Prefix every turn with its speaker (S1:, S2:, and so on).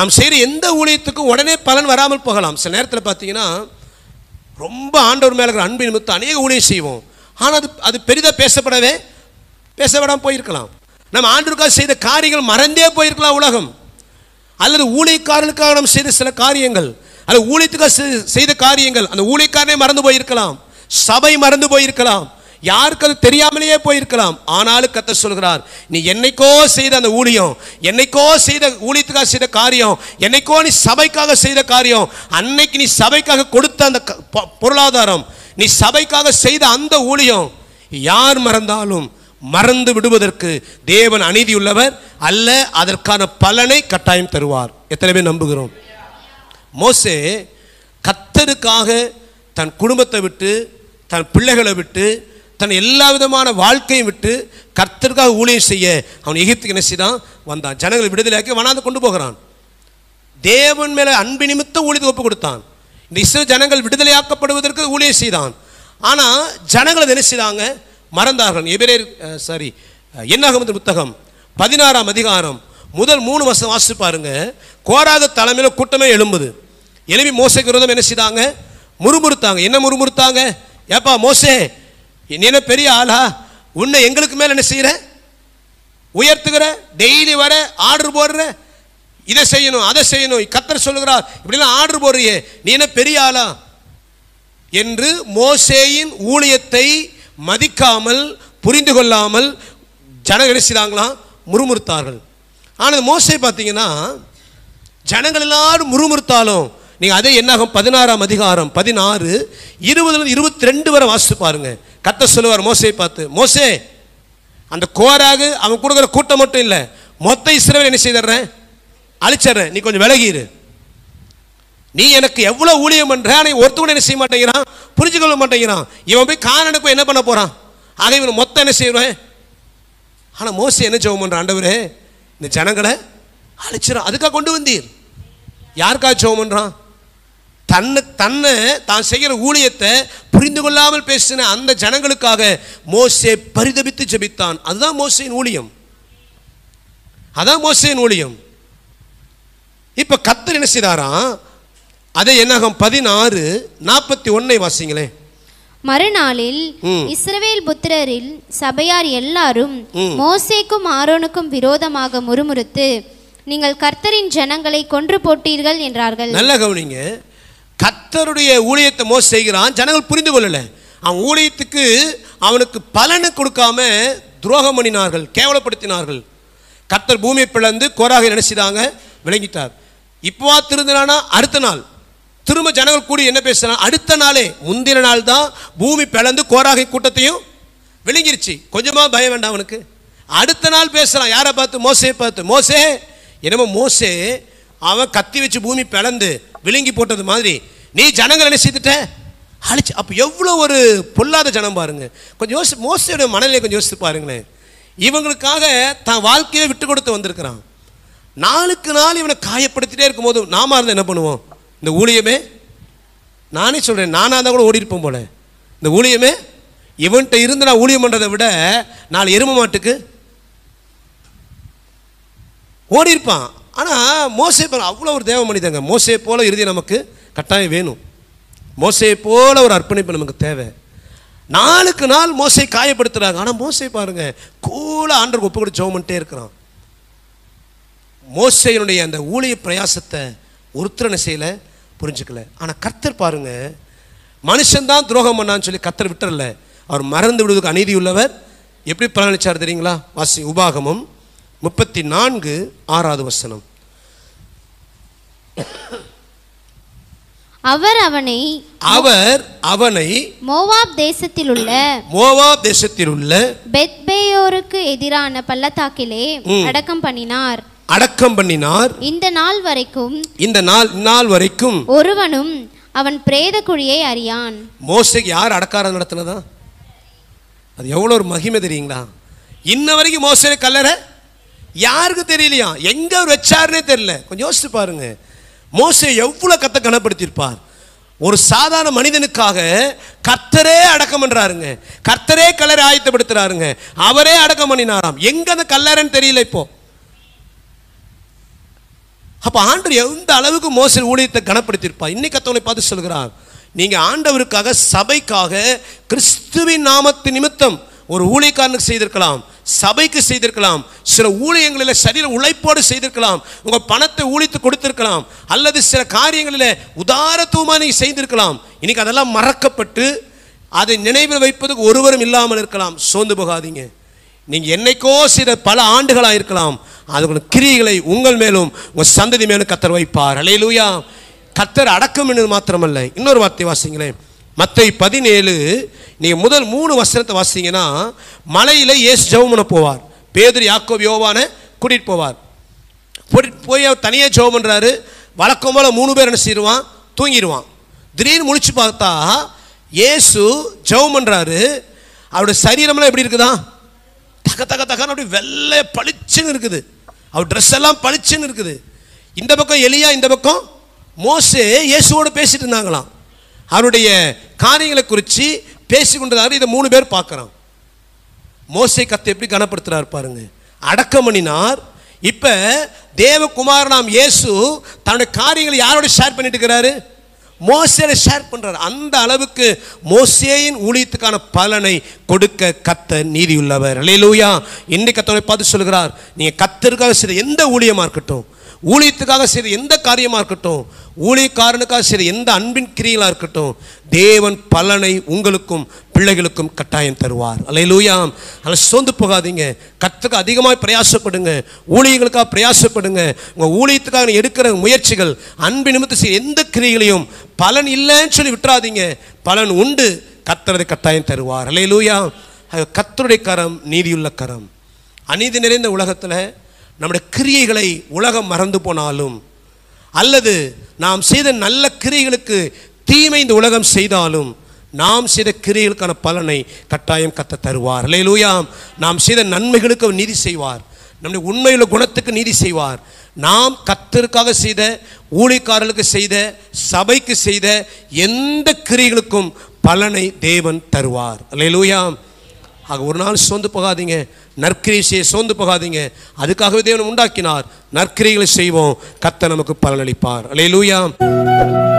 S1: நாம் செய்கிற எந்த ஊழியத்துக்கும் உடனே பலன் வராமல் போகலாம் சில நேரத்தில் பார்த்தீங்கன்னா ரொம்ப ஆண்டவர் மேலே இருக்கிற அன்பு நிமித்தம் அநேக ஊழியம் செய்வோம் ஆனால் அது அது பெரிதாக பேசப்படவே பேசப்படாமல் போயிருக்கலாம் நம்ம ஆண்டவருக்காக செய்த காரியங்கள் மறந்தே போயிருக்கலாம் உலகம் அல்லது ஊழியக்காரர்களுக்காக நாம் செய்த சில காரியங்கள் அல்லது ஊழியத்துக்காக செய்- செய்த காரியங்கள் அந்த ஊழியக்காரனே மறந்து போயிருக்கலாம் சபை மறந்து போயிருக்கலாம் யாருக்கு அது தெரியாமலேயே போயிருக்கலாம் ஆனாலும் கத்த சொல்கிறார் நீ என்னைக்கோ செய்த அந்த ஊழியம் என்னைக்கோ செய்த ஊழியத்துக்காக செய்த காரியம் என்னைக்கோ நீ சபைக்காக செய்த காரியம் அன்னைக்கு நீ சபைக்காக கொடுத்த அந்த க- பொ- பொருளாதாரம் நீ சபைக்காக செய்த அந்த ஊழியம் யார் மறந்தாலும் மறந்து விடுவதற்கு தேவன் அநீதியுள்ளவர் அல்ல அதற்கான பலனை கட்டாயம் தருவார் எத்தனை பேர் நம்புகிறோம் மோசே கத்தருக்காக தன் குடும்பத்தை விட்டு தன் பிள்ளைகளை விட்டு தன் எல்லா விதமான வாழ்க்கையும் விட்டு கர்த்தருக்காக ஊழியம் செய்ய அவன் எகிப்துக்கு என்ன செய்தான் வந்தான் ஜனங்களை விடுதலையாக்கி வனாந்து கொண்டு போகிறான் தேவன் மேல அன்பு நிமித்த ஊழியத்தை ஒப்பு கொடுத்தான் இந்த இஸ்ரேல் ஜனங்கள் விடுதலையாக்கப்படுவதற்கு ஊழியம் செய்தான் ஆனா ஜனங்கள் அதை என்ன செய்தாங்க மறந்தார்கள் எபிரேர் சாரி என்னாகமது புத்தகம் பதினாறாம் அதிகாரம் முதல் மூணு வருஷம் வாசிச்சு பாருங்க கோராக தலைமையில கூட்டமே எழும்புது எழுப்பி மோசைக்கு விரோதம் என்ன செய்தாங்க முறுமுறுத்தாங்க என்ன முறுமுறுத்தாங்க ஏப்பா மோசே நீ என்ன பெரிய ஆளா உன்னை எங்களுக்கு மேல என்ன செய்யற உயர்த்துகிற டெய்லி வர ஆர்டர் போடுற இதை செய்யணும் அதை செய்யணும் கத்தர் சொல்லுகிறார் இப்படிலாம் ஆர்டர் போடுறியே நீ என்ன பெரிய ஆளா என்று மோசேயின் ஊழியத்தை மதிக்காமல் புரிந்து கொள்ளாமல் ஜனங்கள் என்ன செய்தாங்களாம் முறுமுறுத்தார்கள் ஆனால் மோசே பார்த்தீங்கன்னா ஜனங்கள் எல்லாரும் முறுமுறுத்தாலும் நீங்கள் அதே என்னாகும் பதினாறாம் அதிகாரம் பதினாறு இருபதுல இருபத்தி ரெண்டு வரை வாசித்து பாருங்க கத்த சொல்லுவார் மோசையை பார்த்து மோசே அந்த கோராகு அவன் கொடுக்குற கூட்டம் மட்டும் இல்லை மொத்த இஸ்ரவேல் என்ன செய்தர்றேன் அழிச்சிடுறேன் நீ கொஞ்சம் விலகிரு நீ எனக்கு எவ்வளோ ஊழியம் பண்ற ஆனால் ஒருத்தவன் என்ன செய்ய மாட்டேங்கிறான் புரிஞ்சுக்கொள்ள மாட்டேங்கிறான் இவன் போய் காணனுக்கு போய் என்ன பண்ண போறான் ஆக இவன் மொத்தம் என்ன செய்வேன் ஆனால் மோசே என்ன ஜெபம் பண்றான் ஆண்டவரே இந்த ஜனங்களை அழிச்சிடும் அதுக்காக கொண்டு வந்தீர் யாருக்காக ஜெபம் பண்றான் தன்னை தன்னை தான் செய்கிற ஊழியத்தை புரிந்து கொள்ளாமல் பேசின அந்த ஜனங்களுக்காக மோசே பரிதபித்து ஜெபித்தான் அதுதான் மோசேயின் ஊழியம் அதான் மோசேயின் ஊழியம் இப்ப கத்தர் என்ன செய்தாராம் அதை என்னாகும் பதினாறு நாற்பத்தி ஒன்னை வாசிங்களேன்
S2: மறுநாளில்
S1: ம்.
S2: இஸ்ரவேல் புத்திரரில் சபையார் எல்லாரும்
S1: ம்.
S2: மோசேக்கும் ஆரோனுக்கும் விரோதமாக முறுமுறுத்து நீங்கள் கர்த்தரின் ஜனங்களை கொன்று போட்டீர்கள் என்றார்கள்
S1: நல்ல கவனிங்க கத்தருடைய ஊழியத்தை மோச செய்கிறான் ஜனங்கள் புரிந்து கொள்ளல அவன் ஊழியத்துக்கு அவனுக்கு பலனை கொடுக்காம துரோகம் பண்ணினார்கள் கேவலப்படுத்தினார்கள் கத்தர் பூமியை பிளந்து கோராக நினைச்சிதாங்க விளங்கிட்டார் இப்போவா திருந்தினானா அடுத்த நாள் திரும்ப ஜனங்கள் கூடி என்ன பேசுறான் அடுத்த நாளே முந்தின நாள் தான் பூமி பிளந்து கோராகை கூட்டத்தையும் விழுங்கிருச்சு கொஞ்சமா பயம் வேண்டாம் அவனுக்கு அடுத்த நாள் பேசுறான் யாரை பார்த்து மோசையை பார்த்து மோசே என்னமோ மோசே அவன் கத்தி வச்சு பூமி பிளந்து விழுங்கி போட்டது மாதிரி நீ ஜனங்களை என்ன செய்துட்ட அழிச்சு அப்போ எவ்வளோ ஒரு பொல்லாத ஜனம் பாருங்க கொஞ்சம் யோசி மோசையோட மனநிலை கொஞ்சம் யோசித்து பாருங்களேன் இவங்களுக்காக தான் வாழ்க்கையை விட்டு கொடுத்து வந்திருக்கிறான் நாளுக்கு நாள் இவனை காயப்படுத்திட்டே இருக்கும்போது நாம இருந்தால் என்ன பண்ணுவோம் இந்த ஊழியமே நானே சொல்கிறேன் நானாக இருந்தால் கூட ஓடி இருப்பேன் போல இந்த ஊழியமே இவன்கிட்ட இருந்து நான் ஊழியம் பண்ணுறதை விட நாலு எரும மாட்டுக்கு ஓடி இருப்பான் ஆனால் மோசே போல அவ்வளோ ஒரு தேவ மனிதங்க மோசே போல இறுதி நமக்கு கட்டாயம் வேணும் மோசே போல ஒரு அர்ப்பணிப்பு நமக்கு தேவை நாளுக்கு நாள் மோசை காயப்படுத்துறாங்க ஆனால் மோசை பாருங்க கூலாக ஆண்டருக்கு ஒப்பு கொடுத்து ஜெபம் பண்ணிட்டே இருக்கிறான் மோசையினுடைய அந்த ஊழிய பிரயாசத்தை ஒருத்தரனை செய்யல புரிஞ்சுக்கல ஆனால் கர்த்தர் பாருங்க மனுஷன்தான் துரோகம் பண்ணான்னு சொல்லி கர்த்தர் விட்டுறல அவர் மறந்து விடுவதற்கு அநீதி உள்ளவர் எப்படி பலனளிச்சார் தெரியுங்களா வாசி உபாகமம் முப்பத்தி நான்கு ஆறாவது வசனம்
S2: அவர் அவனை
S1: அவர் அவனை
S2: மோவாப் தேசத்தில் உள்ள
S1: மோவாப் தேசத்தில் உள்ள
S2: பெத்பேயோருக்கு எதிரான பள்ளத்தாக்கிலே
S1: ம்.
S2: அடக்கம் பண்ணினார்
S1: அடக்கம் பண்ணினார்
S2: இந்த நாள் வரைக்கும்
S1: இந்த நாள் நாள் வரைக்கும்
S2: ஒருவனும் அவன் பிரேத குழியை அறியான்
S1: மோசைக்கு யார் அடக்காரம் நடத்தினதா அது எவ்வளோ ஒரு மகிமை தெரியுங்களா இன்ன வரைக்கும் மோசை கல்லறை யாருக்கு தெரியலையா எங்க அவர் வச்சாருன்னே தெரியல கொஞ்சம் யோசிச்சு பாருங்க மோசை எவ்வளோ கத்த கனப்படுத்தியிருப்பார் ஒரு சாதாரண மனிதனுக்காக கர்த்தரே அடக்கம் பண்றாருங்க கர்த்தரே கல்லறை ஆயத்தப்படுத்துறாருங்க அவரே அடக்கம் பண்ணினாராம் எங்க அந்த கல்லறைன்னு தெரியல இப்போ அப்போ ஆண்டவர் எந்த அளவுக்கு மோசடி ஊழியத்தை கனப்படுத்தியிருப்பார் இன்னைக்கு கத்தவனை பார்த்து சொல்கிறார் நீங்க ஆண்டவருக்காக சபைக்காக கிறிஸ்துவின் நாமத்து நிமித்தம் ஒரு ஊழியக்காரனுக்கு செய்திருக்கலாம் சபைக்கு செய்திருக்கலாம் சில ஊழியங்களில் சரீர உழைப்போடு செய்திருக்கலாம் உங்க பணத்தை ஊழித்து கொடுத்திருக்கலாம் அல்லது சில காரியங்களில் உதாரத்துவமாக நீங்க செய்திருக்கலாம் இன்னைக்கு அதெல்லாம் மறக்கப்பட்டு அதை நினைவில் வைப்பதுக்கு ஒருவரும் இல்லாமல் இருக்கலாம் சோர்ந்து போகாதீங்க நீங்க என்னைக்கோ செய்த பல ஆண்டுகளாக இருக்கலாம் அதுக்குள்ள கிரியைகளை உங்கள் மேலும் உங்க சந்ததி மேலும் கத்தர் வைப்பார் அலையிலூயா கத்தர் அடக்கம் என்று மாத்திரமல்ல இன்னொரு வார்த்தை வாசிங்களேன் மத்தை பதினேழு நீங்க முதல் மூணு வசனத்தை வாசிங்கன்னா மலையில இயேசு ஜெபம் பண்ண போவார் பேதுரு யாக்கோப் யோவான கூட்டிட்டு போவார் போய் போய் அவர் தனியாக ஜெபம் பண்ணுறாரு வழக்கம் போல மூணு பேர் என்ன செய்வான் தூங்கிடுவான் திடீர்னு முழிச்சு பார்த்தா இயேசு ஜெபம் பண்ணுறாரு அவருடைய சரீரம்லாம் எப்படி இருக்குதா தக தக தகன்னு அப்படி வெள்ளை பளிச்சுன்னு இருக்குது அவர் ட்ரெஸ் எல்லாம் பளிச்சுன்னு இருக்குது இந்த பக்கம் எலியா இந்த பக்கம் மோசே இயேசுவோடு பேசிட்டு இருந்தாங்களாம் அவருடைய காரியங்களை குறித்து பேசி கொண்டதாக இதை மூணு பேர் பார்க்குறான் மோசை கத்தை எப்படி கனப்படுத்துறாரு பாருங்க அடக்கம் பண்ணினார் இப்ப தேவகுமாரனாம் இயேசு தன்னுடைய காரியங்களை யாரோட ஷேர் பண்ணிட்டு இருக்கிறாரு மோசையோட ஷேர் பண்றாரு அந்த அளவுக்கு மோசேயின் ஊழியத்துக்கான பலனை கொடுக்க கத்த நீதியுள்ளவர் அல்லேலூயா இன்னைக்கு கத்தரை பார்த்து சொல்கிறார் நீங்க கத்தருக்காக செய்த எந்த ஊழியமா இருக்கட்டும் ஊழியத்துக்காக செய்த எந்த காரியமா இருக்கட்டும் ஊழியக்காரனுக்காக செய்த எந்த அன்பின் கிரியலா இருக்கட்டும் தேவன் பலனை உங்களுக்கும் பிள்ளைகளுக்கும் கட்டாயம் தருவார் அல்லேலூயா அதில் சோர்ந்து போகாதீங்க கத்துக்கு அதிகமாக பிரயாசப்படுங்க ஊழியங்களுக்காக பிரயாசப்படுங்க உங்கள் ஊழியத்துக்காக நீ எடுக்கிற முயற்சிகள் அன்பு நிமித்தம் செய்ய எந்த கிரியைகளையும் பலன் இல்லைன்னு சொல்லி விட்டுறாதீங்க பலன் உண்டு கத்தரது கட்டாயம் தருவார் அல்லேலூயா அது கத்தருடைய கரம் நீதியுள்ள கரம் அநீதி நிறைந்த உலகத்தில் நம்முடைய கிரியைகளை உலகம் மறந்து போனாலும் அல்லது நாம் செய்த நல்ல கிரியைகளுக்கு தீமை இந்த உலகம் செய்தாலும் நாம் செய்த கிரியைகளுக்கான பலனை கட்டாயம் கத்த தருவார் அல்லேலூயா நாம் செய்த நன்மைகளுக்கு அவர் நீதி செய்வார் நம்முடைய உண்மையுள்ள குணத்துக்கு நீதி செய்வார் நாம் கத்தருக்காக செய்த ஊழியக்காரர்களுக்கு செய்த சபைக்கு செய்த எந்த கிரியைகளுக்கும் பலனை தேவன் தருவார் அல்லேலூயா ஆக ஒரு நாள் சோர்ந்து போகாதீங்க நற்கிரியை செய்ய சோர்ந்து போகாதீங்க அதுக்காகவே தேவன் உண்டாக்கினார் நற்கிரிகளை செய்வோம் கத்த நமக்கு பலனளிப்பார் அல்லேலூயா